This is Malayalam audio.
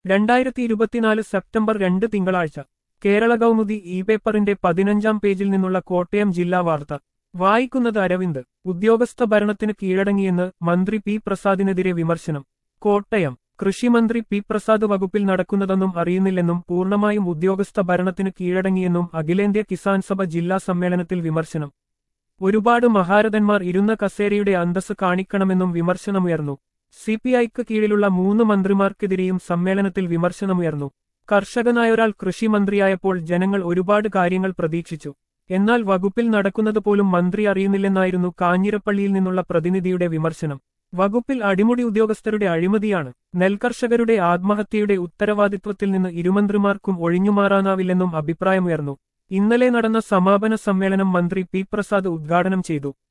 രണ്ടായിരത്തി ഇരുപത്തിനാല് സെപ്റ്റംബർ രണ്ട് തിങ്കളാഴ്ച കേരള കൗമുദി ഇ പേപ്പറിന്റെ പതിനഞ്ചാം പേജിൽ നിന്നുള്ള കോട്ടയം ജില്ലാ വാർത്ത വായിക്കുന്നത് അരവിന്ദ് ഉദ്യോഗസ്ഥ ഭരണത്തിന് കീഴടങ്ങിയെന്ന് മന്ത്രി പി പ്രസാദിനെതിരെ വിമർശനം കോട്ടയം കൃഷിമന്ത്രി പി പ്രസാദ് വകുപ്പിൽ നടക്കുന്നതെന്നും അറിയുന്നില്ലെന്നും പൂർണ്ണമായും ഉദ്യോഗസ്ഥ ഭരണത്തിന് കീഴടങ്ങിയെന്നും അഖിലേന്ത്യാ കിസാൻ സഭ ജില്ലാ സമ്മേളനത്തിൽ വിമർശനം ഒരുപാട് മഹാരഥന്മാർ ഇരുന്ന കസേരയുടെ അന്തസ് കാണിക്കണമെന്നും വിമർശനമുയർന്നു സിപിഐക്ക് കീഴിലുള്ള മൂന്ന് മന്ത്രിമാർക്കെതിരെയും സമ്മേളനത്തിൽ വിമർശനമുയർന്നു കർഷകനായൊരാൾ കൃഷിമന്ത്രിയായപ്പോൾ ജനങ്ങൾ ഒരുപാട് കാര്യങ്ങൾ പ്രതീക്ഷിച്ചു എന്നാൽ വകുപ്പിൽ നടക്കുന്നത് പോലും മന്ത്രി അറിയുന്നില്ലെന്നായിരുന്നു കാഞ്ഞിരപ്പള്ളിയിൽ നിന്നുള്ള പ്രതിനിധിയുടെ വിമർശനം വകുപ്പിൽ അടിമുടി ഉദ്യോഗസ്ഥരുടെ അഴിമതിയാണ് നെൽകർഷകരുടെ ആത്മഹത്യയുടെ ഉത്തരവാദിത്വത്തിൽ നിന്ന് ഇരുമന്ത്രിമാർക്കും ഒഴിഞ്ഞുമാറാനാവില്ലെന്നും അഭിപ്രായമുയർന്നു ഇന്നലെ നടന്ന സമാപന സമ്മേളനം മന്ത്രി പി പ്രസാദ് ഉദ്ഘാടനം ചെയ്തു